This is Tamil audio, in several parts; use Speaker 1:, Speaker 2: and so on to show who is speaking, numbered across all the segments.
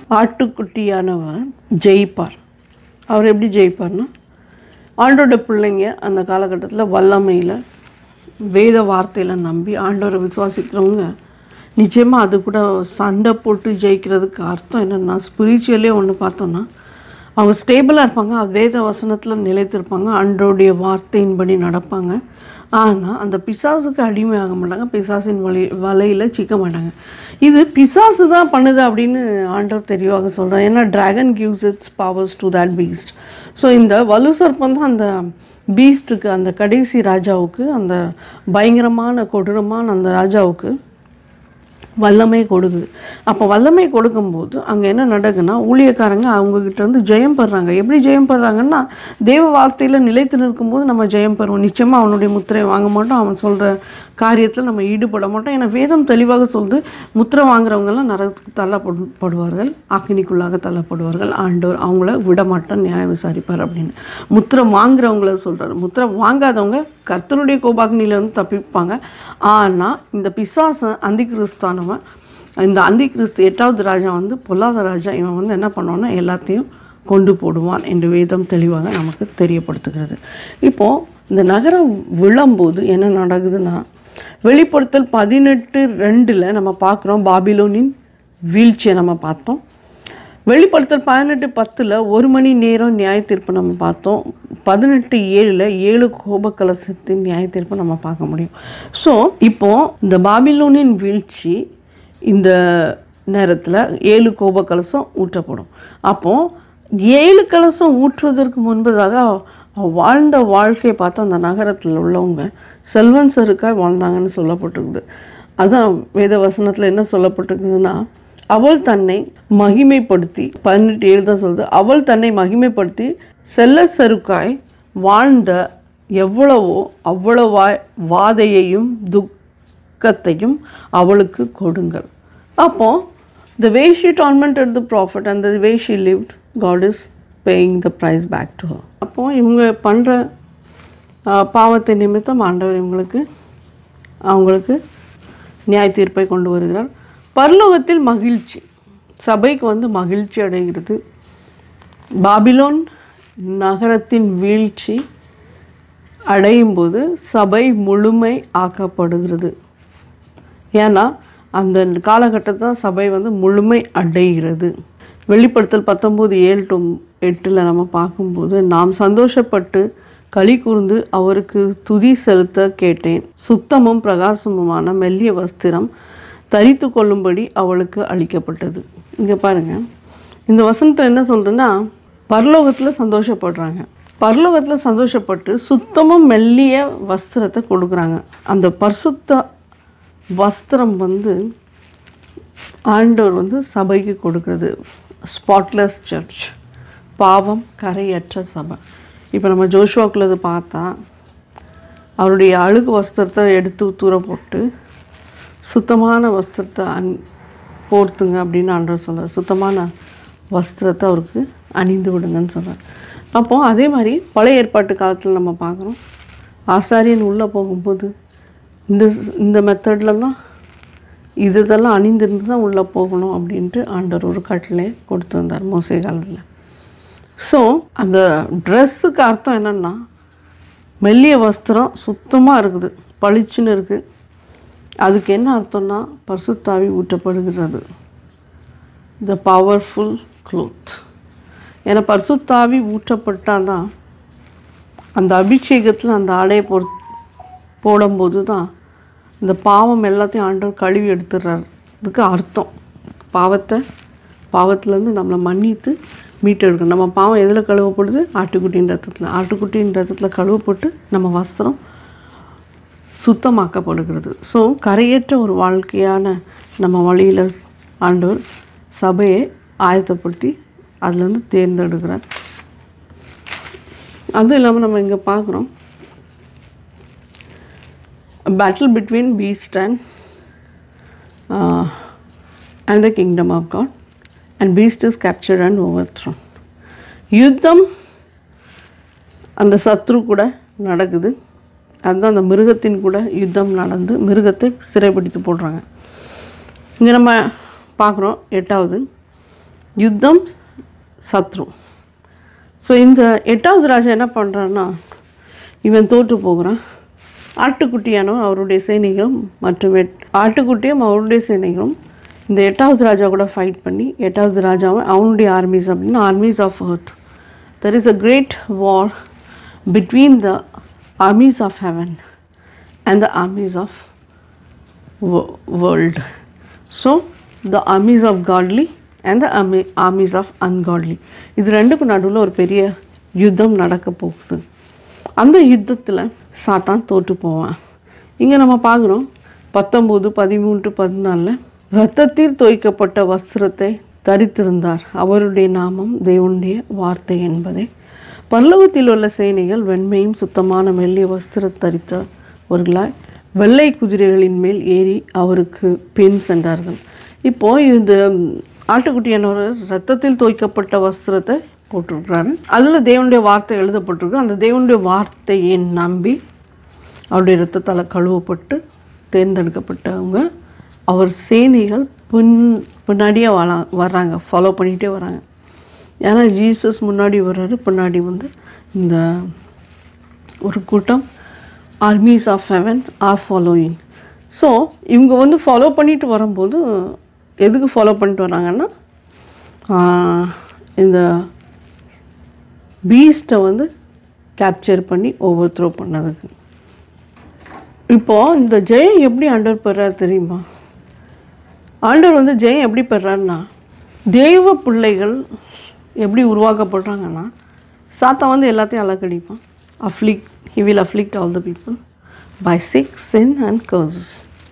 Speaker 1: ஆட்டுக்குட்டியானவர் ஜெயிப்பார் அவர் எப்படி ஜெயிப்பார்னா ஆண்டோட பிள்ளைங்க அந்த காலகட்டத்தில் வல்லமையில் வேத வார்த்தையில் நம்பி ஆண்டவரை விசுவாசிக்கிறவங்க நிச்சயமாக அது கூட சண்டை போட்டு ஜெயிக்கிறதுக்கு அர்த்தம் என்னென்னா ஸ்பிரிச்சுவலே ஒன்று பார்த்தோன்னா அவங்க ஸ்டேபிளாக இருப்பாங்க வேத வசனத்தில் நிலைத்திருப்பாங்க ஆண்டோடைய வார்த்தையின்படி நடப்பாங்க ஆனால் அந்த பிசாசுக்கு அடிமையாக மாட்டாங்க பிசாசின் வலை வலையில் சிக்க மாட்டாங்க இது பிசாசு தான் பண்ணுது அப்படின்னு ஆண்டவர் தெளிவாக சொல்கிறார் ஏன்னா dragon gives its powers to that beast so இந்த வலு சர்ப்பம் தான் அந்த பீஸ்ட்டுக்கு அந்த கடைசி ராஜாவுக்கு அந்த பயங்கரமான கொடூரமான அந்த ராஜாவுக்கு வல்லமை கொடுக்குது அப்போ வல்லமை கொடுக்கும்போது அங்கே என்ன நடக்குன்னா ஊழியக்காரங்க அவங்கக்கிட்ட இருந்து ஜெயம் பெறுறாங்க எப்படி ஜெயம் பெறுறாங்கன்னா தேவ வார்த்தையில் நிலைத்து நிற்கும்போது நம்ம ஜெயம் பெறுவோம் நிச்சயமாக அவனுடைய முத்திரை வாங்க மாட்டோம் அவன் சொல்கிற காரியத்தில் நம்ம ஈடுபட மாட்டோம் ஏன்னா வேதம் தெளிவாக சொல்லுது முத்திரை வாங்குறவங்கெல்லாம் நரகத்துக்கு தள்ளப்படுவார்கள் அக்னிக்குள்ளாக தள்ளப்படுவார்கள் ஆண்டவர் அவங்கள விட மாட்டோம் நியாயம் விசாரிப்பார் அப்படின்னு முத்திரை வாங்குறவங்கள சொல்கிறார் முத்திரை வாங்காதவங்க கர்த்தருடைய கோபாக்னிலேருந்து தப்பிப்பாங்க ஆனால் இந்த பிசாச அந்தி கிறிஸ்தானவன் இந்த அந்தி கிறிஸ்து எட்டாவது ராஜா வந்து பொல்லாத ராஜா இவன் வந்து என்ன பண்ணுவான்னா எல்லாத்தையும் கொண்டு போடுவான் என்று வேதம் தெளிவாக நமக்கு தெரியப்படுத்துகிறது இப்போது இந்த நகரம் விழும்போது என்ன நடக்குதுன்னா வெளிப்படுத்தல் பதினெட்டு ரெண்டில் நம்ம பார்க்குறோம் பாபிலோனின் வீழ்ச்சியை நம்ம பார்த்தோம் வெளிப்படுத்தல் பதினெட்டு பத்தில் ஒரு மணி நேரம் நியாய தீர்ப்பு நம்ம பார்த்தோம் பதினெட்டு ஏழில் ஏழு கோபக்கலசத்தின் நியாய தீர்ப்பு நம்ம பார்க்க முடியும் ஸோ இப்போ இந்த பாபிலோனின் வீழ்ச்சி இந்த நேரத்தில் ஏழு கோபக்கலசம் ஊற்றப்படும் அப்போது ஏழு கலசம் ஊற்றுவதற்கு முன்பதாக அவ வாழ்ந்த வாழ்க்கையை பார்த்து அந்த நகரத்தில் உள்ளவங்க செல்வன்சருக்காய் வாழ்ந்தாங்கன்னு சொல்லப்பட்டிருக்குது அதான் வேத வசனத்தில் என்ன சொல்லப்பட்டிருக்குதுன்னா அவள் தன்னை மகிமைப்படுத்தி பதினெட்டு ஏழு தான் சொல்லுது அவள் தன்னை மகிமைப்படுத்தி செல்ல சருக்காய் வாழ்ந்த எவ்வளவோ அவ்வளவாய் வாதையையும் துக்கத்தையும் அவளுக்கு கொடுங்கள் அப்போ the way she tormented the prophet and the way she lived god is paying the price back to her அப்போ இவங்க பண்ணுற பாவத்தை நிமித்தம் ஆண்டவர் இவங்களுக்கு அவங்களுக்கு நியாய தீர்ப்பை கொண்டு வருகிறார் பரலோகத்தில் மகிழ்ச்சி சபைக்கு வந்து மகிழ்ச்சி அடைகிறது பாபிலோன் நகரத்தின் வீழ்ச்சி அடையும் போது சபை முழுமை ஆக்கப்படுகிறது ஏன்னா அந்த காலகட்டத்தில் சபை வந்து முழுமை அடைகிறது வெளிப்படுத்தல் பத்தொம்போது ஏழு டு எட்டில் நம்ம பார்க்கும்போது நாம் சந்தோஷப்பட்டு களி கூர்ந்து அவருக்கு துதி செலுத்த கேட்டேன் சுத்தமும் பிரகாசமுமான மெல்லிய வஸ்திரம் தரித்து கொள்ளும்படி அவளுக்கு அளிக்கப்பட்டது இங்கே பாருங்க இந்த வசனத்தில் என்ன சொல்றேன்னா பரலோகத்தில் சந்தோஷப்படுறாங்க பரலோகத்தில் சந்தோஷப்பட்டு சுத்தமும் மெல்லிய வஸ்திரத்தை கொடுக்குறாங்க அந்த பரிசுத்த வஸ்திரம் வந்து ஆண்டவர் வந்து சபைக்கு கொடுக்குறது ஸ்பாட்லெஸ் சர்ச் பாவம் கரையற்ற சபை இப்போ நம்ம ஜோஷுவாக்கில் இது பார்த்தா அவருடைய அழுகு வஸ்திரத்தை எடுத்து தூர போட்டு சுத்தமான வஸ்திரத்தை அன் போர்த்துங்க அப்படின்னு ஆண்டவர் சொல்கிறார் சுத்தமான வஸ்திரத்தை அவருக்கு அணிந்து விடுங்கன்னு சொல்கிறார் அப்போ அதே மாதிரி பழைய ஏற்பாட்டு காலத்தில் நம்ம பார்க்குறோம் ஆசாரியன் உள்ளே போகும்போது இந்த இந்த மெத்தடில் தான் இது இதெல்லாம் அணிந்திருந்து தான் உள்ளே போகணும் அப்படின்ட்டு ஆண்டவர் ஒரு கட்டளை கொடுத்துருந்தார் மோசே காலத்தில் ஸோ அந்த ட்ரெஸ்ஸுக்கு அர்த்தம் என்னென்னா மெல்லிய வஸ்திரம் சுத்தமாக இருக்குது பளிச்சுன்னு இருக்குது அதுக்கு என்ன அர்த்தம்னா பரிசுத்தாவி ஊற்றப்படுகிறது த பவர்ஃபுல் க்ளோத் ஏன்னா பரிசுத்தாவி ஊற்றப்பட்டால் தான் அந்த அபிஷேகத்தில் அந்த ஆடையை பொ போடும்போது தான் இந்த பாவம் எல்லாத்தையும் ஆண்டவர் கழுவி எடுத்துடுறாரு இதுக்கு அர்த்தம் பாவத்தை பாவத்திலேருந்து நம்மளை மன்னித்து மீட்டெடுக்கணும் நம்ம பாவம் எதில் கழுவப்படுது ஆட்டுக்குட்டியின் ரத்தத்தில் ஆட்டுக்குட்டியின் ரத்தத்தில் கழுவப்பட்டு நம்ம வஸ்திரம் சுத்தமாக்கப்படுகிறது ஸோ கரையற்ற ஒரு வாழ்க்கையான நம்ம வழியில் ஆண்டவர் சபையை ஆயத்தப்படுத்தி அதுலேருந்து தேர்ந்தெடுக்கிறார் அதுவும் இல்லாமல் நம்ம இங்கே பார்க்குறோம் battle between beast and uh, and the kingdom of God and beast is captured and overthrown யுத்தம் அந்த சத்ரு கூட நடக்குது அதுதான் அந்த மிருகத்தின் கூட யுத்தம் நடந்து மிருகத்தை சிறைப்பிடித்து போடுறாங்க இங்கே நம்ம பார்க்குறோம் எட்டாவது யுத்தம் சத்ரு ஸோ இந்த எட்டாவது ராஜா என்ன பண்ணுறான்னா இவன் தோற்று போகிறான் ஆட்டுக்குட்டியானவன் அவருடைய சேனைகளும் மற்றும் எட் ஆட்டுக்குட்டியும் அவருடைய சேனைகளும் இந்த எட்டாவது ராஜா கூட ஃபைட் பண்ணி எட்டாவது ராஜாவும் அவனுடைய ஆர்மிஸ் அப்படின்னா armies of earth there is a great war between the armies of heaven and the armies of wo- world so the armies of godly and the army, armies of ungodly இது ரெண்டுக்கும் நடுவில் ஒரு பெரிய யுத்தம் நடக்க போகுது அந்த யுத்தத்தில் சாத்தான் தோற்று போவான் இங்கே நம்ம பார்க்குறோம் பத்தொம்போது பதிமூன்று பதினாலில் இரத்தத்தில் தோய்க்கப்பட்ட வஸ்திரத்தை தரித்திருந்தார் அவருடைய நாமம் தேவனுடைய வார்த்தை என்பதே பரலோகத்தில் உள்ள சேனைகள் வெண்மையும் சுத்தமான மெல்லிய வஸ்திரம் தரித்தவர்களாய் வெள்ளை குதிரைகளின் மேல் ஏறி அவருக்கு பின் சென்றார்கள் இப்போ இந்த ஆட்டுக்குட்டியானவர் ரத்தத்தில் தோய்க்கப்பட்ட வஸ்திரத்தை போட்டிருக்கிறாரு அதில் தேவனுடைய வார்த்தை எழுதப்பட்டிருக்கு அந்த தேவனுடைய வார்த்தையை நம்பி அவருடைய இரத்தத்தால் கழுவப்பட்டு தேர்ந்தெடுக்கப்பட்டவங்க அவர் சேனைகள் பின் பின்னாடியே வர வர்றாங்க ஃபாலோ பண்ணிகிட்டே வராங்க ஏன்னா ஜீசஸ் முன்னாடி வர்றாரு பின்னாடி வந்து இந்த ஒரு கூட்டம் armies of heaven are following so இவங்க வந்து ஃபாலோ பண்ணிட்டு வரும்போது எதுக்கு ஃபாலோ பண்ணிட்டு வராங்கன்னா ஆஹ், இந்த பீஸ்ட்டை வந்து கேப்சர் பண்ணி ஓவர் த்ரோ பண்ணதுக்கு இப்போது இந்த ஜெயம் எப்படி ஆண்டவர் பெறாரு தெரியுமா ஆண்டவர் வந்து ஜெயம் எப்படி பெறாருன்னா தெய்வ பிள்ளைகள் எப்படி உருவாக்கப்படுறாங்கன்னா சாத்தா வந்து எல்லாத்தையும் அலக்கடிப்பான் afflict he will afflict all the people by sick sin and curses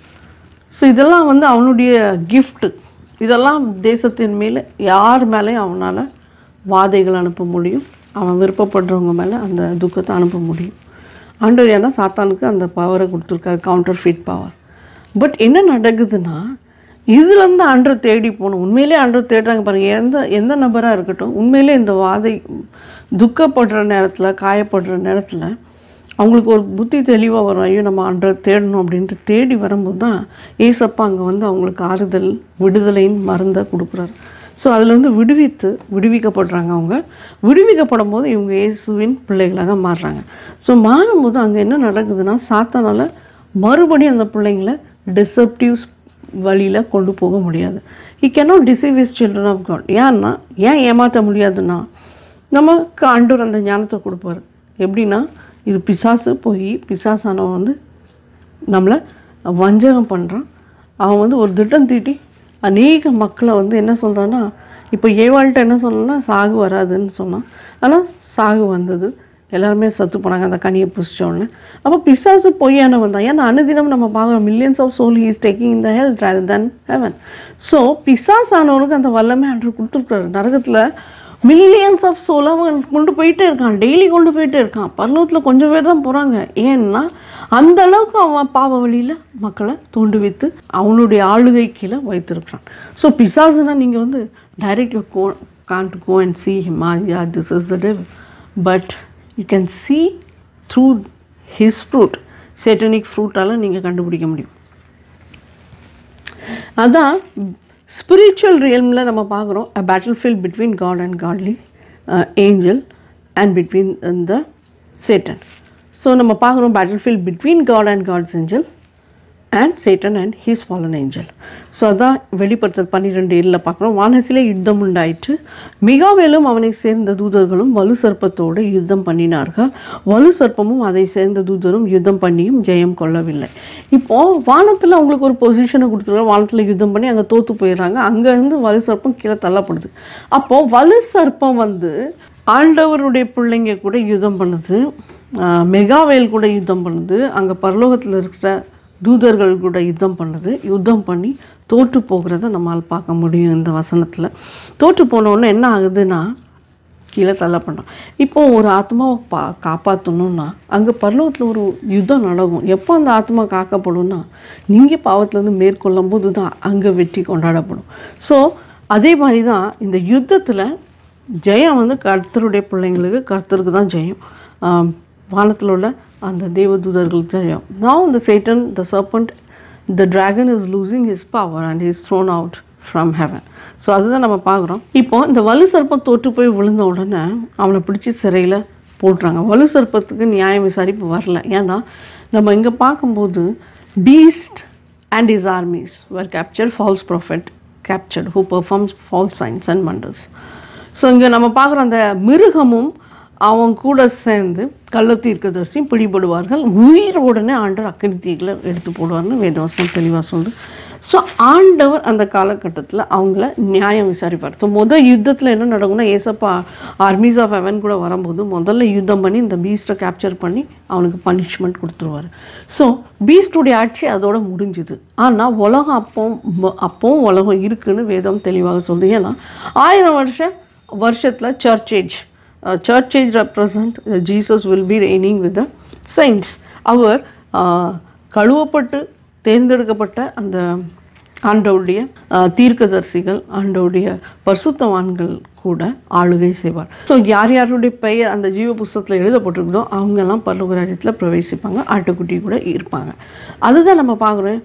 Speaker 1: so இதெல்லாம் வந்து அவனுடைய கிஃப்ட்டு இதெல்லாம் தேசத்தின் மேலே யார் மேலேயும் அவனால் வாதைகள் அனுப்ப முடியும் அவன் விருப்பப்படுறவங்க மேலே அந்த துக்கத்தை அனுப்ப முடியும் ஆண்டவர் ஏன்னா சாத்தானுக்கு அந்த பவரை கொடுத்துருக்காரு கவுண்டர் ஃபிட் பவர் பட் என்ன நடக்குதுன்னா இதுலேருந்து ஆண்டரை தேடி போகணும் உண்மையிலே ஆண்டரை தேடுறாங்க பாருங்க எந்த எந்த நபராக இருக்கட்டும் உண்மையிலே இந்த வாதை துக்கப்படுற நேரத்தில் காயப்படுற நேரத்தில் அவங்களுக்கு ஒரு புத்தி தெளிவாக வரும் ஐயோ நம்ம ஆண்டரை தேடணும் அப்படின்ட்டு தேடி வரும்போது தான் ஏசப்பா அங்கே வந்து அவங்களுக்கு ஆறுதல் விடுதலையின் மருந்தை கொடுக்குறாரு ஸோ அதில் வந்து விடுவித்து விடுவிக்கப்படுறாங்க அவங்க விடுவிக்கப்படும் போது இவங்க இயேசுவின் பிள்ளைகளாக மாறுறாங்க ஸோ மாறும்போது அங்கே என்ன நடக்குதுன்னா சாத்தானால மறுபடியும் அந்த பிள்ளைங்கள டிசப்டிவ்ஸ் வழியில் கொண்டு போக முடியாது he cannot deceive his children of God ஏன்னா ஏன் ஏமாற்ற முடியாதுன்னா நமக்கு ஆண்டவர் அந்த ஞானத்தை கொடுப்பாரு எப்படின்னா இது பிசாசு போய் பிசாசானவன் வந்து நம்மளை வஞ்சகம் பண்ணுறான் அவன் வந்து ஒரு திட்டம் தீட்டி அநேக மக்களை வந்து என்ன சொல்கிறான்னா இப்போ ஏவாள்கிட்ட என்ன சொல்லணும்னா சாகு வராதுன்னு சொன்னான் ஆனால் சாகு வந்தது எல்லாருமே சத்து போனாங்க அந்த கனியை புசிச்ச உடனே அப்போ பிசாசு பொய்யானவன் தான் ஏன்னா அனுதினம் நம்ம பார்க்குறோம் millions of soul is taking இந்த health rather than heaven so பிசாஸ் ஆனவனுக்கு அந்த வல்லமை அன்று கொடுத்துருக்குறாரு நரகத்தில் மில்லியன்ஸ் ஆஃப் சோல் அவன் கொண்டு போயிட்டே இருக்கான் டெய்லி கொண்டு போயிட்டே இருக்கான் பரலோகத்தில் கொஞ்சம் பேர் தான் போகிறாங்க ஏன்னா அந்த அளவுக்கு அவன் பாவ வழியில் மக்களை தூண்டுவித்து அவனுடைய ஆளுகை கீழே வைத்திருக்கிறான் ஸோ பிசாசுனா நீங்கள் வந்து direct you go can't go and see him yeah this is the devil but you can see through his fruit satanic ஃப்ரூட்டால் நீங்கள் கண்டுபிடிக்க முடியும் அதான் ஸ்பிரிச்சுவல் ரியல்மில் நம்ம பார்க்குறோம் a battle field between God and godly angel and between the Satan so நம்ம பார்க்குறோம் battle field between God and God's angel and Satan and his fallen angel so அதான் வெளிப்படுத்தல் பன்னிரெண்டு ஏழில் பார்க்குறோம் வானத்திலே யுத்தம் உண்டாயிற்று மிகாவேலும் அவனை சேர்ந்த தூதர்களும் வலு சர்ப்பத்தோடு யுத்தம் பண்ணினார்கள் வலு சர்ப்பமும் அதை சேர்ந்த தூதரும் யுத்தம் பண்ணியும் ஜெயம் கொள்ளவில்லை இப்போது வானத்தில் அவங்களுக்கு ஒரு பொசிஷனை கொடுத்துருக்காங்க வானத்தில் யுத்தம் பண்ணி அங்கே தோற்று போயிடுறாங்க அங்கேருந்து வலு சர்ப்பம் கீழே தள்ளப்படுது அப்போது வலு சர்ப்பம் வந்து ஆண்டவருடைய பிள்ளைங்க கூட யுத்தம் பண்ணுது ஆஹ் மெகாவேல் கூட யுத்தம் பண்ணுது அங்கே பரலோகத்தில் இருக்கிற தூதர்கள் கூட யுத்தம் பண்ணுது யுத்தம் பண்ணி தோற்று போகிறத நம்மால் பார்க்க முடியும் இந்த வசனத்தில் தோற்று போனோடனே என்ன ஆகுதுன்னா கீழே தள்ளப்படுறோம் இப்போ ஒரு ஆத்மாவை பா காப்பாற்றணும்னா அங்கே பரலோகத்தில் ஒரு யுத்தம் நடக்கும் எப்போ அந்த ஆத்மா காக்கப்படும்னா நீங்கள் பாவத்திலேருந்து மேற்கொள்ளும் போது தான் அங்கே வெற்றி கொண்டாடப்படும் ஸோ அதே மாதிரி தான் இந்த யுத்தத்தில் ஜெயம் வந்து கர்த்தருடைய பிள்ளைங்களுக்கு கர்த்தருக்கு தான் ஜெயம் ஆம், வானத்தில் உள்ள அந்த தேவதூதர்களுக்கு ஜெயம் now the satan the serpent the dragon is losing his power and he is thrown out from heaven so அதுதான் நம்ம பார்க்குறோம் இப்போ இந்த வலு சர்ப்பம் தோற்று போய் விழுந்த உடனே அவனை பிடிச்சி சிறையில் போட்டுறாங்க வலு சர்ப்பத்துக்கு நியாயம் விசாரிப்பு வரல ஏன்னா நம்ம இங்கே பார்க்கும்போது beast and his armies were captured false prophet captured who performs false signs and wonders so இங்கே நம்ம பார்க்குற அந்த மிருகமும் அவன் கூட சேர்ந்து கள்ளத்தீர்க்கதரிசியும் பிடிபடுவார்கள் உயிர் உடனே ஆண்டவர் அக்கினி தீகளை எடுத்து போடுவார்னு வேதவசனம் தெளிவாக சொல்லுது ஸோ ஆண்டவர் அந்த காலகட்டத்தில் அவங்கள நியாயம் விசாரிப்பார் ஸோ முதல் யுத்தத்தில் என்ன நடக்கும்னா ஏசப்பா ஆர்மிஸ் ஆஃப் ஹெவன் கூட வரும்போது முதல்ல யுத்தம் பண்ணி இந்த பீஸ்ட்டை கேப்சர் பண்ணி அவனுக்கு பனிஷ்மெண்ட் கொடுத்துருவார் ஸோ பீஸ்டுடைய ஆட்சி அதோட முடிஞ்சுது ஆனால் உலகம் அப்போ அப்போவும் உலகம் இருக்குன்னு வேதம் தெளிவாக சொல்லுது ஏன்னா ஆயிரம் வருஷம் வருஷத்தில் church age church age represent Jesus will be reigning with the saints அவர் uh, கழுவப்பட்டு தேர்ந்தெடுக்கப்பட்ட அந்த ஆண்டவுடைய uh, தீர்க்கதரிசிகள் ஆண்டவுடைய பரிசுத்தவான்கள் கூட ஆளுகை செய்வார் ஸோ யார் யாருடைய பெயர் அந்த ஜீவ புஸ்தகத்தில் எழுதப்பட்டிருக்குதோ அவங்கெல்லாம் பரலோக ராஜ்யத்தில் பிரவேசிப்பாங்க ஆட்டுக்குட்டி கூட இருப்பாங்க அதுதான் நம்ம பார்க்குறோம்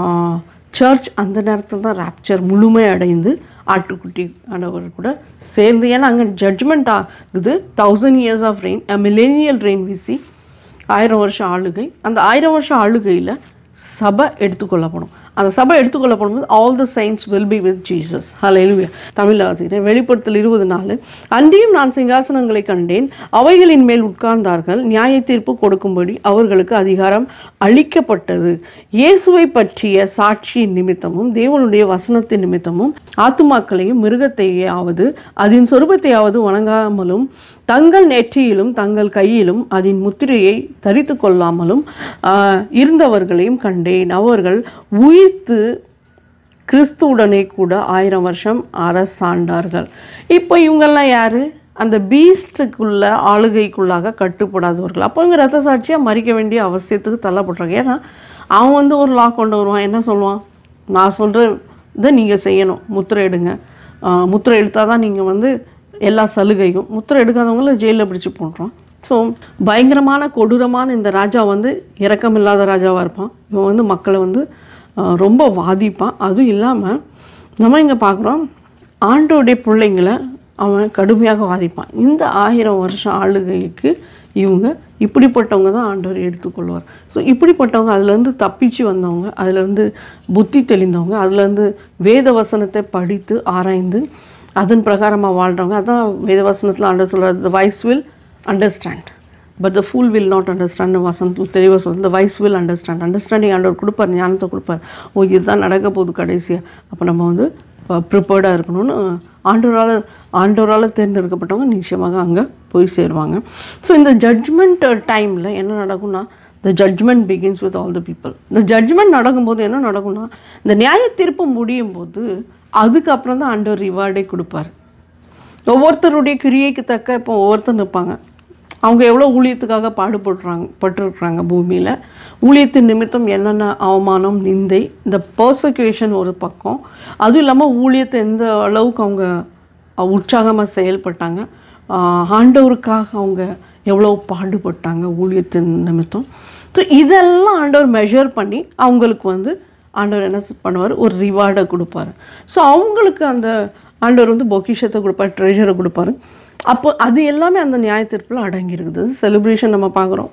Speaker 1: சர்ச் அந்த நேரத்தில் தான் ராப்சர் முழுமை அடைந்து ஆட்டுக்குட்டி ஆனவர் கூட சேர்ந்து ஏன்னா அங்கே ஜட்ஜ்மெண்ட் ஆகுது thousand years of reign millennial reign விசி ஆயிரம் வருஷம் ஆளுகை அந்த ஆயிரம் வருஷம் ஆளுகையில் சபை எடுத்துக்கொள்ளப்படும் அந்த சபை எடுத்துக்கொள்ளப்படும் போது all the saints will be with Jesus ஹalleluya தமிழ் ஆசிரியர் வெளிப்படுத்தல் இருபது நாலு அன்றியும் நான் சிங்காசனங்களை கண்டேன் அவைகளின் மேல் உட்கார்ந்தார்கள் நியாய தீர்ப்பு கொடுக்கும்படி அவர்களுக்கு அதிகாரம் அளிக்கப்பட்டது இயேசுவை பற்றிய சாட்சியின் நிமித்தமும் தேவனுடைய வசனத்தின் நிமித்தமும் ஆத்துமாக்களையும் மிருகத்தையாவது அதன் சொரூபத்தையாவது வணங்காமலும் தங்கள் நெற்றியிலும் தங்கள் கையிலும் அதன் முத்திரையை தரித்து கொள்ளாமலும் ஆஹ், இருந்தவர்களையும் கண்டேன் அவர்கள் உயிர்த்து கிறிஸ்துவுடனே கூட ஆயிரம் வருஷம் அரசாண்டார்கள் இப்போ இவங்கெல்லாம் யாரு அந்த பீஸ்டுக்குள்ள ஆளுகைக்குள்ளாக கட்டுப்படாதவர்கள் அப்போ இவங்க ரத்த சாட்சியாக மறிக்க வேண்டிய அவசியத்துக்கு தள்ளப்படுறாங்க ஏன்னா அவன் வந்து ஒரு லா கொண்டு வருவான் என்ன சொல்லுவான் நான் சொல்கிறத நீங்கள் செய்யணும் முத்திரை எடுங்க ஆஹ், முத்திரை எடுத்தால் தான் நீங்கள் வந்து எல்லா சலுகையும் முத்திரை எடுக்காதவங்கள ஜெயிலில் பிடிச்சி போடுறான் ஸோ பயங்கரமான கொடூரமான இந்த ராஜா வந்து இரக்கமில்லாத ராஜாவாக இருப்பான் இவன் வந்து மக்களை வந்து ஆஹ், ரொம்ப வாதிப்பான் அதுவும் இல்லாமல் நம்ம இங்கே பார்க்குறோம் ஆண்டோடைய பிள்ளைங்களை அவன் கடுமையாக வாதிப்பான் இந்த ஆயிரம் வருஷம் ஆளுகைக்கு இவங்க இப்படிப்பட்டவங்க தான் ஆண்டவர் எடுத்துக்கொள்வார் ஸோ இப்படிப்பட்டவங்க அதுலேருந்து தப்பிச்சு வந்தவங்க அதுலேருந்து புத்தி தெளிந்தவங்க அதுலேருந்து வேத வசனத்தை படித்து ஆராய்ந்து அதன் பிரகாரமாக வாழ்கிறவங்க அதான் வேத வசனத்தில் ஆண்டவர் சொல்கிறார் the wise will understand but the fool will not understand வசனத்தில் தெளிவாக சொல்லுது the wise will understand understanding ஆண்டவர் கொடுப்பார் ஞானத்தை கொடுப்பார் ஓ இதுதான் நடக்க போகுது கடைசியாக அப்போ நம்ம வந்து ப்ரிப்பேர்டாக இருக்கணும்னு ஆண்டவரால் ஆண்டவரால் தேர்ந்தெடுக்கப்பட்டவங்க நிச்சயமாக அங்கே போய் சேருவாங்க ஸோ இந்த ஜட்ஜ்மெண்ட் டைமில் என்ன நடக்கும்னா the judgement begins with all the people இந்த ஜட்ஜ்மெண்ட் நடக்கும்போது என்ன நடக்கும்னா இந்த நியாய தீர்ப்பு முடியும் போது அதுக்கப்புறம் தான் ஆண்டவர் ரிவார்டே கொடுப்பார் ஒவ்வொருத்தருடைய கிரியைக்கு தக்க இப்போ ஒவ்வொருத்தர் நிற்பாங்க அவங்க எவ்வளோ ஊழியத்துக்காக பாடுபடுறாங்க பட்டிருக்கிறாங்க பூமியில் ஊழியத்தின் நிமித்தம் என்னென்ன அவமானம் நிந்தை இந்த பர்சக்யூஷன் ஒரு பக்கம் அதுவும் இல்லாமல் ஊழியத்தை எந்த அளவுக்கு அவங்க உற்சாகமாக செயல்பட்டாங்க ஆஹ் ஆண்டவருக்காக அவங்க எவ்வளோ பாடுபட்டாங்க ஊழியத்தின் நிமித்தம் ஸோ இதெல்லாம் ஆண்டவர் மெஷர் பண்ணி அவங்களுக்கு வந்து ஆண்டவர் என்ன பண்ணுவார் ஒரு ரிவார்டை கொடுப்பாரு ஸோ அவங்களுக்கு அந்த ஆண்டவர் வந்து பொக்கிஷத்தை கொடுப்பாரு ட்ரெஷரை கொடுப்பாரு அப்போ அது எல்லாமே அந்த நியாய தீர்ப்பில் அடங்கியிருக்குது செலிப்ரேஷன் நம்ம பார்க்குறோம்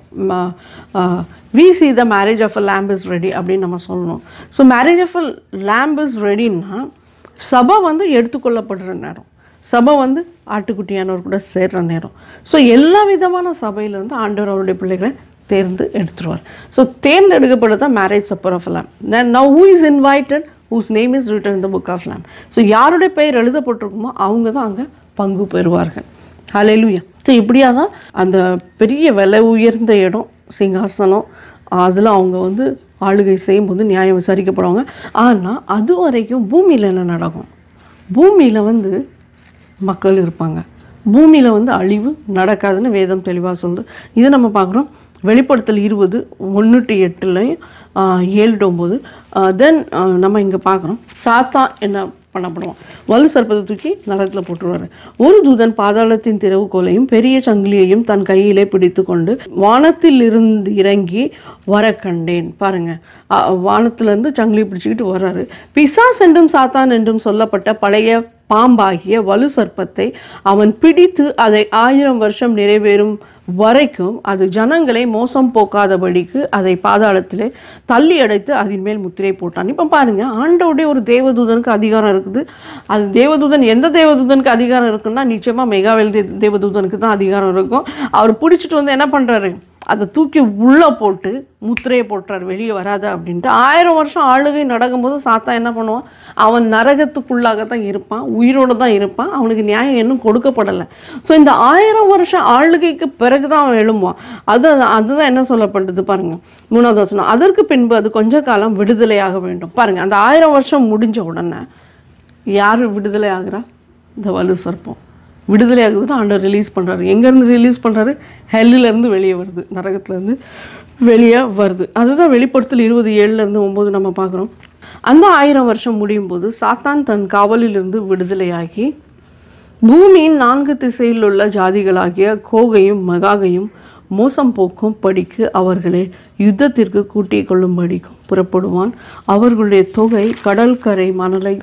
Speaker 1: we see the marriage of a lamb is ready அப்படின்னு நம்ம சொல்லணும் so marriage of a lamb is ரெடின்னா சபை வந்து எடுத்துக்கொள்ளப்படுற நேரம் சபை வந்து ஆட்டுக்குட்டியானவர் கூட சேர்ற நேரம் ஸோ எல்லா விதமான சபையிலேருந்து ஆண்டவர் அவருடைய பிள்ளைகளை தேர்ந்து எடுத்துருவார் ஸோ தேர்ந்தெடுக்கப்பட்டது தான் marriage supper of lamb then now who is invited whose name is written in the book of lamb so யாருடைய பெயர் எழுதப்பட்டிருக்குமோ அவங்க தான் அங்கே பங்கு பெறுவார்கள் ஹalleluya ஸோ இப்படியா தான் அந்த பெரிய விலை உயர்ந்த இடம் சிங்காசனம் அதில் அவங்க வந்து ஆளுகை செய்யும்போது நியாயம் விசாரிக்கப்படுவாங்க ஆனால் அது வரைக்கும் பூமியில் என்ன நடக்கும் பூமியில் வந்து மக்கள் இருப்பாங்க பூமியில் வந்து அழிவு நடக்காதுன்னு வேதம் தெளிவாக சொல்லுது இது நம்ம பார்க்குறோம் வெளிப்படுத்தல் இருபது ஒன்று டு எட்டுலையும் ஏழு டு ஒம்பது தென் நம்ம இங்கே பார்க்குறோம் சாத்தா என்ன பண்ணப்படுவான் வலு சர்ப்பத்தை தூக்கி நரகத்தில் போட்டுருவாரு ஒரு தூதன் பாதாளத்தின் திறவுகோலையும் பெரிய சங்கிலியையும் தன் கையிலே பிடித்து கொண்டு வானத்தில் இருந்து இறங்கி வர கண்டேன் பாருங்க அ- வானத்திலிருந்து சங்கிலி பிடிச்சிக்கிட்டு வர்றாரு பிசாஸ் என்றும் சாத்தான் என்றும் சொல்லப்பட்ட பழைய பாம்பாகிய வலு சர்ப்பத்தை அவன் பிடித்து அதை ஆயிரம் வருஷம் நிறைவேறும் வரைக்கும் அது ஜனங்களை மோசம் போக்காதபடிக்கு அதை பாதாளத்திலே தள்ளி அடைத்து அதன் மேல் முத்திரை போட்டான் இப்போ பாருங்க ஆண்டவுடைய ஒரு தேவதூதனுக்கு அதிகாரம் இருக்குது அது தேவதூதன் எந்த தேவதூதனுக்கு அதிகாரம் இருக்குன்னா நிச்சயமா மெகாவேல் தே தேவதூதனுக்கு தான் அதிகாரம் இருக்கும் அவர் பிடிச்சிட்டு வந்து என்ன பண்றாரு அதை தூக்கி உள்ளே போட்டு முத்திரையை போட்டுறாரு வெளியே வராத அப்படின்ட்டு ஆயிரம் வருஷம் ஆளுகை நடக்கும்போது சாத்தா என்ன பண்ணுவான் அவன் நரகத்துக்குள்ளாக தான் இருப்பான் உயிரோடு தான் இருப்பான் அவனுக்கு நியாயம் இன்னும் கொடுக்கப்படலை ஸோ இந்த ஆயிரம் வருஷம் ஆளுகைக்கு பிறகு தான் அவன் எழும்புவான் அது அதுதான் என்ன சொல்லப்பட்டது பாருங்க மூணாவது வசனம் அதற்கு பின்பு அது கொஞ்ச காலம் விடுதலையாக வேண்டும் பாருங்க அந்த ஆயிரம் வருஷம் முடிஞ்ச உடனே யார் விடுதலை ஆகுறா இந்த வலு சர்ப்பம் விடுதலை ஆகுதுன்னு ஆண்டவர் ரிலீஸ் பண்ணுறாரு எங்கேருந்து ரிலீஸ் பண்ணுறாரு இருந்து வெளியே வருது நரகத்துலேருந்து வெளியே வருது அதுதான் வெளிப்படுத்தல் இருபது ஏழுலேருந்து ஒம்பது நம்ம பார்க்குறோம் அந்த ஆயிரம் வருஷம் முடியும் போது சாத்தான் தன் காவலிலிருந்து விடுதலையாகி பூமியின் நான்கு திசையில் உள்ள ஜாதிகளாகிய கோகையும் மகாகையும் மோசம் போக்கும் படிக்கு அவர்களை யுத்தத்திற்கு கூட்டிக் கொள்ளும்படிக்கும் புறப்படுவான் அவர்களுடைய தொகை கடற்கரை மணலை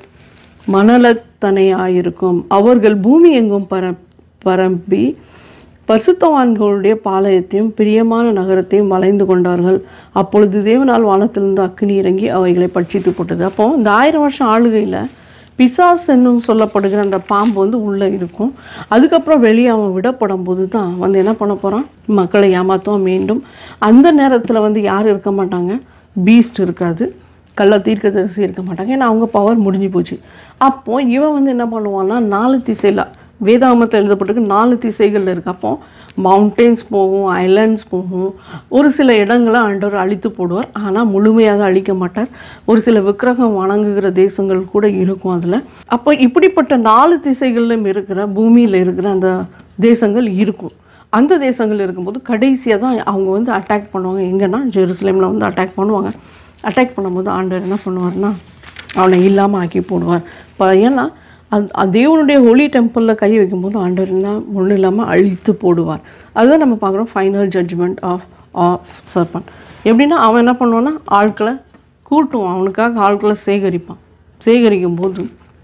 Speaker 1: மணலத்தனையாயிருக்கும் அவர்கள் பூமி எங்கும் பர பரம்பி பரிசுத்தவான்களுடைய பாளையத்தையும் பிரியமான நகரத்தையும் வளைந்து கொண்டார்கள் அப்பொழுது தேவனால் வானத்திலிருந்து அக்கினி இறங்கி அவைகளை பட்சித்து போட்டது அப்போ இந்த ஆயிரம் வருஷம் ஆளுகையில் பிசாஸ் என்னும் சொல்லப்படுகிற அந்த பாம்பு வந்து உள்ளே இருக்கும் அதுக்கப்புறம் வெளியே அவன் விடப்படும் போது தான் வந்து என்ன பண்ண போகிறான் மக்களை ஏமாத்துவான் மீண்டும் அந்த நேரத்தில் வந்து யார் இருக்க மாட்டாங்க பீஸ்ட் இருக்காது கள்ள தீர்க்கதரிசி இருக்க மாட்டாங்க ஏன்னா அவங்க பவர் முடிஞ்சு போச்சு அப்போ இவன் வந்து என்ன பண்ணுவான்னா நாலு திசையில் வேதாகமத்தில் எழுதப்பட்டிருக்கு நாலு திசைகளில் இருக்கு அப்போ மவுண்டெயின்ஸ் போகும் ஐலாண்ட்ஸ் போகும் ஒரு சில இடங்களை ஆண்டவர் அழித்து போடுவார் ஆனால் முழுமையாக அழிக்க மாட்டார் ஒரு சில விக்கிரகம் வணங்குகிற தேசங்கள் கூட இருக்கும் அதில் அப்போ இப்படிப்பட்ட நாலு திசைகளிலும் இருக்கிற பூமியில் இருக்கிற அந்த தேசங்கள் இருக்கும் அந்த தேசங்கள் இருக்கும்போது கடைசியாக தான் அவங்க வந்து அட்டாக் பண்ணுவாங்க எங்கன்னா ஜெருசலேமில் வந்து அட்டாக் பண்ணுவாங்க அட்டாக் பண்ணும்போது ஆண்டவர் என்ன பண்ணுவார்னா அவனை இல்லாமல் ஆக்கி போடுவார் இப்போ ஏன்னா அது அது தேவனுடைய ஹோலி டெம்பிளில் கை வைக்கும்போது ஆண்டவர் என்ன ஒன்றும் இல்லாமல் அழித்து போடுவார் அதுதான் நம்ம பார்க்குறோம் ஃபைனல் ஜட்ஜ்மெண்ட் ஆஃப் ஆஃப் சர்பன் எப்படின்னா அவன் என்ன பண்ணுவான்னா ஆட்களை கூட்டுவான் அவனுக்காக ஆட்களை சேகரிப்பான் சேகரிக்கும் போது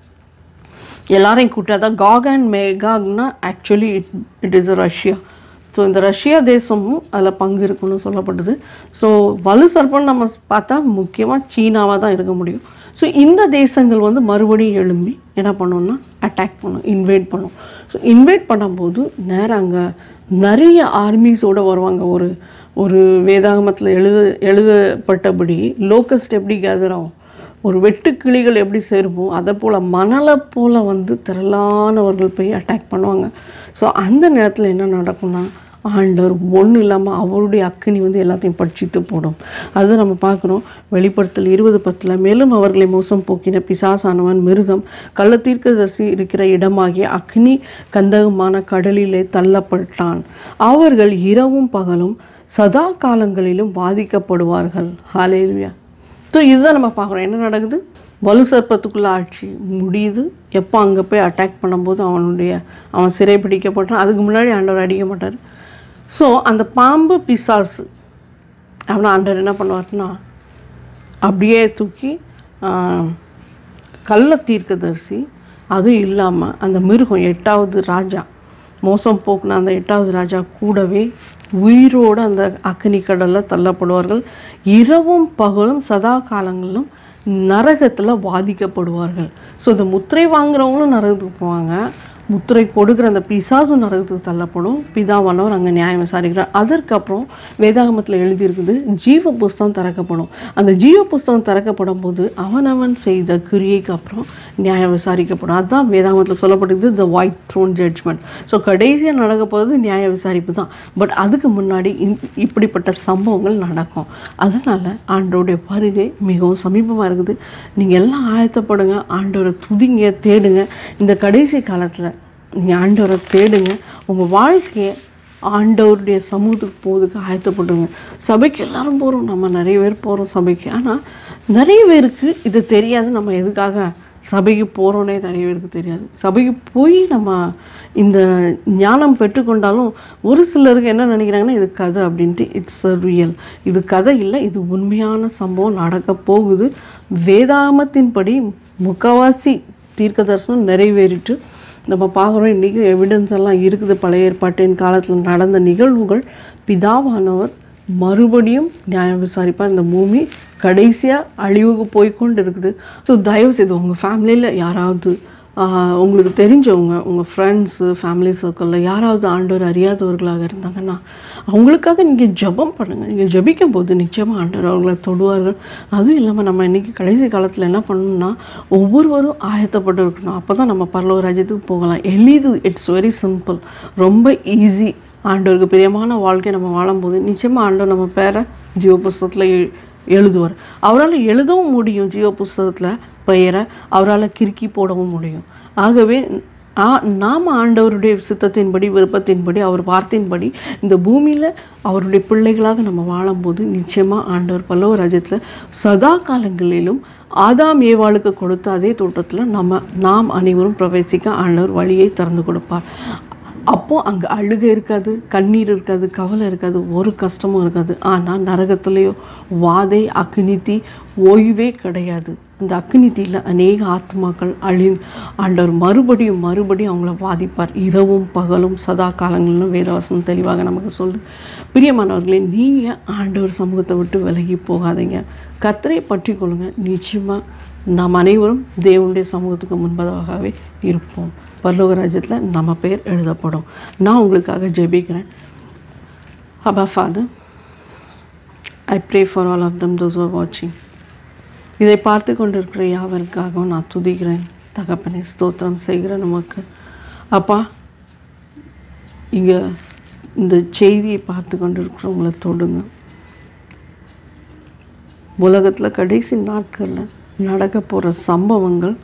Speaker 1: எல்லாரையும் கூட்டி அதான் காக் அண்ட் மேகாக்னா actually it it is Russia so இந்த ரஷ்யா தேசமும் அதில் பங்கு இருக்குன்னு சொல்லப்படுது ஸோ வலு சர்ப்பம் நம்ம பார்த்தா முக்கியமாக சீனாவாக தான் இருக்க முடியும் ஸோ இந்த தேசங்கள் வந்து மறுபடியும் எழும்பி என்ன பண்ணும்னா அட்டாக் பண்ணும் இன்வைட் பண்ணும் ஸோ இன்வைட் பண்ணும்போது நேரா அங்கே நிறைய ஆர்மிஸோடு வருவாங்க ஒரு ஒரு வேதாகமத்தில் எழுத எழுதப்பட்டபடி லோக்கஸ்ட் எப்படி கேதர் ஆகும் ஒரு வெட்டுக்கிளிகள் எப்படி சேருமோ அதை போல் மணலை போல் வந்து திரளானவர்கள் போய் அட்டாக் பண்ணுவாங்க ஸோ அந்த நேரத்தில் என்ன நடக்கும்னா ஆண்டவர் ஒன்றும் இல்லாமல் அவருடைய அக்கினி வந்து எல்லாத்தையும் பட்சித்து போடும் அது நம்ம பார்க்குறோம் வெளிப்படுத்தல் இருபது பத்தில் மேலும் அவர்களை மோசம் போக்கின பிசாசானவன் மிருகம் கள்ளத்தீர்க்கதரிசி இருக்கிற இடமாகிய அக்னி கந்தகமான கடலிலே தள்ளப்பட்டான் அவர்கள் இரவும் பகலும் சதா காலங்களிலும் பாதிக்கப்படுவார்கள் ஹalleluya ஸோ இதுதான் நம்ம பார்க்குறோம் என்ன நடக்குது வலு சர்ப்பத்துக்குள்ள ஆட்சி முடியுது எப்போ அங்கே போய் அட்டாக் பண்ணும்போது அவனுடைய அவன் சிறை பிடிக்கப்பட்டான் அதுக்கு முன்னாடி ஆண்டவர் அடிக்க மாட்டார் ஸோ அந்த பாம்பு பிசாசு அவனை ஆண்டவர் என்ன பண்ணுவார்னா அப்படியே தூக்கி ஆஹ், கள்ள தீர்க்கதரிசி அதுவும் இல்லாமல் அந்த மிருகம் எட்டாவது ராஜா மோசம் போக்குன அந்த எட்டாவது ராஜா கூடவே உயிரோடு அந்த அக்னி கடலில் தள்ளப்படுவார்கள் இரவும் பகலும் சதா காலங்களிலும் நரகத்தில் பாதிக்கப்படுவார்கள் ஸோ இந்த முத்திரை வாங்குறவங்களும் நரகத்துக்கு போவாங்க முத்திரை கொடுக்குற அந்த பிசாசும் நரகத்துக்கு தள்ளப்படும் பிதாவானவர் அங்கே நியாயம் விசாரிக்கிறார் அதற்கப்புறம் வேதாகமத்தில் எழுதியிருக்குது ஜீவ புஸ்தகம் திறக்கப்படும் அந்த ஜீவ புஸ்தகம் திறக்கப்படும் போது அவனவன் செய்த கிரியைக்கு அப்புறம் நியாயம் விசாரிக்கப்படும் அதுதான் வேதாகமத்தில் சொல்லப்பட்டிருக்கு the white throne judgement so கடைசியாக நடக்க போகிறது நியாய விசாரிப்பு தான் பட் அதுக்கு முன்னாடி இந்த- இப்படிப்பட்ட சம்பவங்கள் நடக்கும் அதனால் ஆண்டோடைய வருகை மிகவும் சமீபமாக இருக்குது நீங்கள் எல்லாம் ஆயத்தப்படுங்க ஆண்டவரை துதிங்க தேடுங்க இந்த கடைசி காலத்தில் நீங்கள் ஆண்டவரை தேடுங்க உங்கள் வாழ்க்கையை ஆண்டவருடைய சமூகத்துக்கு போகிறதுக்கு ஆயத்தப்படுங்க சபைக்கு எல்லாரும் போகிறோம் நம்ம நிறைய பேர் போகிறோம் சபைக்கு ஆனால் நிறைய பேருக்கு இது தெரியாது நம்ம எதுக்காக சபைக்கு போகிறோன்னே நிறைய பேருக்கு தெரியாது சபைக்கு போய் நம்ம இந்த ஞானம் பெற்றுக்கொண்டாலும் ஒரு சிலருக்கு என்ன நினைக்கிறாங்கன்னா இது கதை அப்படின்ட்டு இட்ஸ் அ ரியல் இது கதை இல்லை இது உண்மையான சம்பவம் நடக்க போகுது வேதாமத்தின்படி முக்கவாசி தீர்க்க தரிசனம் நிறைவேறிட்டு நம்ம பார்க்குறோம் இன்றைக்கி எவிடன்ஸ் எல்லாம் இருக்குது பழைய ஏற்பாட்டின் காலத்தில் நடந்த நிகழ்வுகள் பிதாவானவர் மறுபடியும் நியாயம் விசாரிப்பார் இந்த பூமி கடைசியாக அழிவுக்கு போய்க்கொண்டு இருக்குது ஸோ தயவு செய்து உங்கள் ஃபேமிலியில் யாராவது ஆஹ், உங்களுக்கு தெரிஞ்சவங்க உங்கள் ஃப்ரெண்ட்ஸு ஃபேமிலி சர்க்கிளில் யாராவது ஆண்டவர் அறியாதவர்களாக இருந்தாங்கன்னா அவங்களுக்காக நீங்கள் ஜெபம் பண்ணுங்கள் நீங்கள் ஜெபிக்கும் போது நிச்சயமாக ஆண்டவர் அவர்களை தொடுவார்கள் அதுவும் இல்லாமல் நம்ம இன்றைக்கி கடைசி காலத்தில் என்ன பண்ணணும்னா ஒவ்வொருவரும் ஆயத்தப்பட்டு இருக்கணும் அப்போ தான் நம்ம பரலோக ராஜ்யத்துக்கு போகலாம் எளிது இட்ஸ் வெரி சிம்பிள் ரொம்ப ஈஸி ஆண்டவருக்கு பிரியமான வாழ்க்கை நம்ம வாழும்போது நிச்சயமாக ஆண்டவர் நம்ம பேரை ஜீவ புஸ்தகத்தில் எ- எழுதுவார் அவரால் எழுதவும் முடியும் ஜீவ புஸ்தகத்தில் பெயரை அவரால் கிறுக்கி போடவும் முடியும் ஆகவே ஆ- நாம் ஆண்டவருடைய சித்தத்தின்படி விருப்பத்தின்படி அவர் வார்த்தையின்படி இந்த பூமியில் அவருடைய பிள்ளைகளாக நம்ம வாழும்போது நிச்சயமாக ஆண்டவர் பல்லவ ராஜ்யத்தில் சதா காலங்களிலும் ஆதாம் ஏவாளுக்கு கொடுத்த அதே தோட்டத்தில் நம்ம நாம் அனைவரும் பிரவேசிக்க ஆண்டவர் வழியை திறந்து கொடுப்பார் அப்போ அங்கே அழுகை இருக்காது கண்ணீர் இருக்காது கவலை இருக்காது ஒரு கஷ்டமும் இருக்காது ஆனால் நரகத்துலேயோ வாதை அக்னித்தி ஓய்வே கிடையாது அந்த அக்னித்தியில் அநேக ஆத்மாக்கள் அழி ஆண்டவர் மறுபடியும் மறுபடியும் அவங்கள பாதிப்பார் இரவும் பகலும் சதா காலங்களிலும் வேதவசனம் தெளிவாக நமக்கு சொல்லுது பிரியமானவர்களே நீங்கள் ஆண்டவர் சமூகத்தை விட்டு விலகி போகாதீங்க கத்தரை பற்றி கொள்ளுங்க நிச்சயமாக நாம் அனைவரும் தேவனுடைய சமூகத்துக்கு முன்பதாகவே இருப்போம் பரலோக ராஜ்யத்தில் நம்ம பேர் எழுதப்படும் நான் உங்களுக்காக ஜெபிக்கிறேன் Abba father I pray for all of them those are வாட்சிங் இதை பார்த்து கொண்டிருக்கிற யாவருக்காகவும் நான் துதிக்கிறேன் தகப்பனை ஸ்தோத்திரம் செய்கிறேன் நமக்கு அப்பா இங்கே இந்த செய்தியை பார்த்து கொண்டிருக்கிறவங்கள தொடுங்க உலகத்தில் கடைசி நாட்களில் நடக்க போகிற சம்பவங்கள்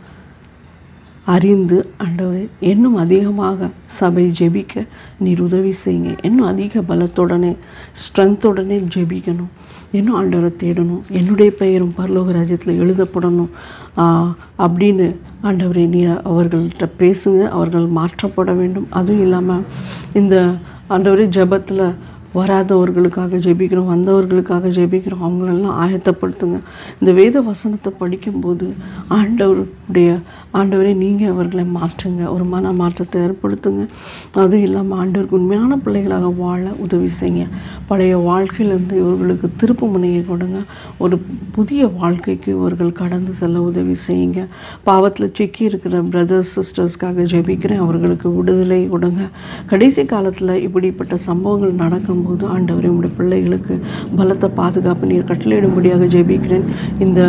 Speaker 1: அறிந்து ஆண்டவரே இன்னும் அதிகமாக சபை ஜெபிக்க நீர் உதவி செய்யுங்க இன்னும் அதிக பலத்துடனே ஸ்ட்ரென்த்துடனே ஜெபிக்கணும் இன்னும் ஆண்டவரை தேடணும் என்னுடைய பெயரும் பரலோக ராஜ்யத்தில் எழுதப்படணும் ஆஹ், அப்படின்னு ஆண்டவரை நீ அவர்கள்ட்ட பேசுங்க அவர்கள் மாற்றப்பட வேண்டும் அதுவும் இல்லாமல் இந்த ஆண்டவரே ஜெபத்தில் வராதவர்களுக்காக ஜெபிக்கிறோம் வந்தவர்களுக்காக ஜெபிக்கிறோம் அவங்களெல்லாம் ஆயத்தப்படுத்துங்க இந்த வேத வசனத்தை படிக்கும்போது ஆண்டவருடைய ஆண்டவரே நீங்கள் அவர்களை மாற்றுங்க ஒரு மன மாற்றத்தை ஏற்படுத்துங்க அதுவும் இல்லாமல் ஆண்டவருக்கு உண்மையான பிள்ளைகளாக வாழ உதவி செய்யுங்க பழைய வாழ்க்கையிலேருந்து இவர்களுக்கு திருப்பு முனையை கொடுங்க ஒரு புதிய வாழ்க்கைக்கு இவர்கள் கடந்து செல்ல உதவி செய்யுங்க பாவத்தில் சிக்கி இருக்கிற பிரதர்ஸ் சிஸ்டர்ஸ்க்காக ஜெபிக்கிறேன் அவர்களுக்கு விடுதலை கொடுங்க கடைசி காலத்தில் இப்படிப்பட்ட சம்பவங்கள் நடக்கும்போது ஆண்டவரே உங்களுடைய பிள்ளைகளுக்கு பலத்த பாதுகாப்பு நீர் கட்டளையிடும்படியாக ஜெபிக்கிறேன் இந்த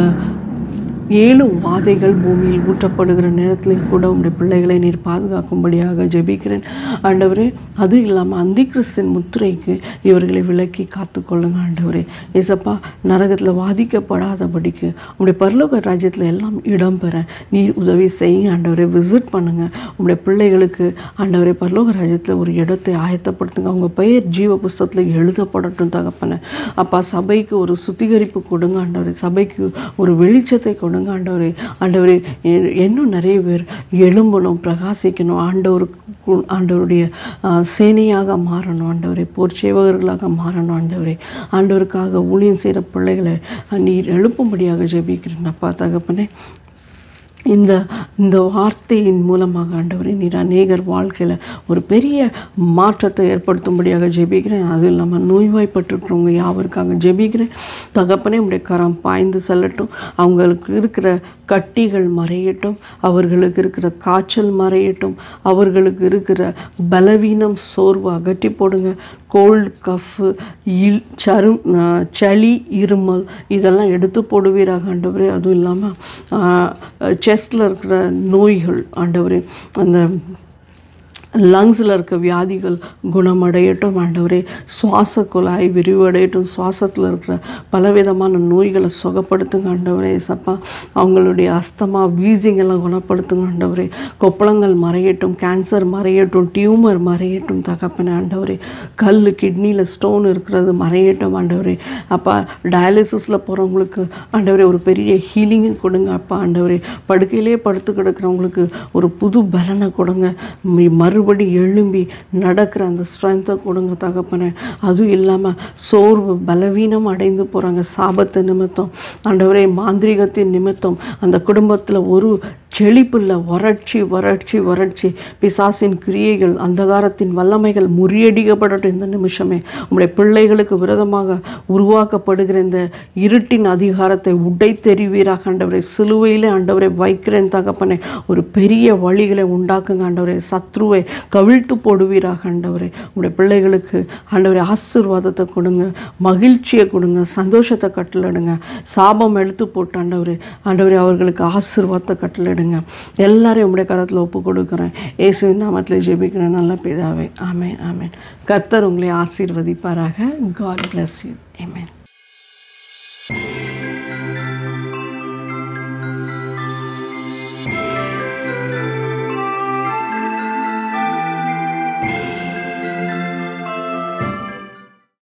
Speaker 1: ஏழு வாதைகள் பூமியில் ஊற்றப்படுகிற நேரத்திலையும் கூட உங்களுடைய பிள்ளைகளை நீர் பாதுகாக்கும்படியாக ஜெபிக்கிறேன் ஆண்டவரே அதுவும் இல்லாமல் அந்தி கிறிஸ்தின் முத்திரைக்கு இவர்களை விலக்கி காத்துக்கொள்ளுங்க ஆண்டவரே ஏசப்பா நரகத்தில் வாதிக்கப்படாதபடிக்கு உங்களுடைய பரலோக ராஜ்யத்தில் எல்லாம் இடம்பெற நீர் உதவி செய்யுங்க ஆண்டவரை விசிட் பண்ணுங்க உங்களுடைய பிள்ளைகளுக்கு ஆண்டவரே பரலோக ராஜ்யத்தில் ஒரு இடத்தை ஆயத்தப்படுத்துங்க அவங்க பெயர் ஜீவ புஸ்தகத்தில் எழுதப்படட்டும் தகப்பன அப்பா சபைக்கு ஒரு சுத்திகரிப்பு கொடுங்க ஆண்டவரே சபைக்கு ஒரு வெளிச்சத்தை கொடுங்க ஆண்டவரே ஆண்டவரே எ- இன்னும் நிறைய பேர் எழும்பணும் பிரகாசிக்கணும் ஆண்டவருக்கு ஆண்டவருடைய ஆ, சேனையாக மாறணும் ஆண்டவரே போர் சேவகர்களாக மாறணும் ஆண்டவரே ஆண்டவருக்காக ஊழியம் செய்கிற பிள்ளைகளை நீர் எழுப்பும்படியாக ஜெபிக்கிறேன் அப்பா தகப்பனே இந்த இந்த வார்த்தையின் மூலமாக ஆண்டவரே நீர் அநேகர் வாழ்க்கையில் ஒரு பெரிய மாற்றத்தை ஏற்படுத்தும்படியாக ஜெபிக்கிறேன் அதுவும் இல்லாமல் நோய்வாய்ப்பட்டிருக்கிறவங்க யாவருக்காக ஜெபிக்கிறேன் தகப்பனே உடைய கரம் பாய்ந்து செல்லட்டும் அவங்களுக்கு இருக்கிற கட்டிகள் மறையட்டும் அவர்களுக்கு இருக்கிற காய்ச்சல் மறையட்டும் அவர்களுக்கு இருக்கிற பலவீனம் சோர்வு அகற்றி போடுங்க கோல்டு கஃப்பு இல் சரு ஆஹ் சளி இருமல் இதெல்லாம் எடுத்து போடுவீராக ஆண்டவரே அதுவும் இல்லாமல் செஸ்டில் இருக்கிற நோய்கள் ஆண்டவரே அந்த லங்ஸில் இருக்க வியாதிகள் குணமடையட்டும் ஆண்டவரே சுவாச குழாய் விரிவடையட்டும் சுவாசத்தில் இருக்கிற பலவிதமான நோய்களை சுகப்படுத்துங்க ஆண்டவரே சப்பா அவங்களுடைய அஸ்தமா வீசிங் எல்லாம் குணப்படுத்துங்க ஆண்டவரே கொப்பளங்கள் மறையட்டும் கேன்சர் மறையட்டும் டியூமர் மறையட்டும் தகப்பனே ஆண்டவரே கல் கிட்னியில் ஸ்டோன் இருக்கிறது மறையட்டும் ஆண்டவரே அப்பா டயாலிசிஸில் போகிறவங்களுக்கு ஆண்டவரே ஒரு பெரிய ஹீலிங்கை கொடுங்க அப்பா ஆண்டவரே படுக்கையிலே படுத்து கிடக்கிறவங்களுக்கு ஒரு புது பலனை கொடுங்க மி- மறுபடி எழும்பி நடக்கிற அந்த ஸ்ட்ரென்த்தை கொடுங்க தகப்பனே அதுவும் இல்லாமல் சோர்வு பலவீனம் அடைந்து போகிறாங்க சாபத்து நிமித்தம் ஆண்டவரே மாந்திரீகத்தின் நிமித்தம் அந்த குடும்பத்தில் ஒரு செழிப்பில்லை வறட்சி வறட்சி வறட்சி பிசாசின் கிரியைகள் அந்தகாரத்தின் வல்லமைகள் முறியடிக்கப்படட்டும் இந்த நிமிஷமே உம்முடைய பிள்ளைகளுக்கு விரோதமாக உருவாக்கப்படுகிற இந்த இருட்டின் அதிகாரத்தை உடைத்தெறிவீராக ஆண்டவரை சிலுவையிலே ஆண்டவரை வைக்கிறேன் தகப்பனே ஒரு பெரிய வழிகளை உண்டாக்குங்க ஆண்டவரே சத்ருவை கவிழ்த்து போடுவீராக ஆண்டவரே உங்களுடைய பிள்ளைகளுக்கு ஆண்டவரே ஆசீர்வாதத்தை கொடுங்க மகிழ்ச்சியை கொடுங்க சந்தோஷத்தை கட்டளிடுங்க சாபம் எடுத்து போட்டு ஆண்டவரே ஆண்டவரே அவர்களுக்கு ஆசீர்வாதத்தை கட்டளிடுங்க எல்லாரையும் உங்களுடைய கரத்தில் ஒப்பு கொடுக்குறேன் இயேசுவின் நாமத்தில் ஜெபிக்கிறேன் நல்ல பிதாவே ஆமென் ஆமென் கர்த்தர் உங்களை ஆசீர்வதிப்பாராக காட் bless you amen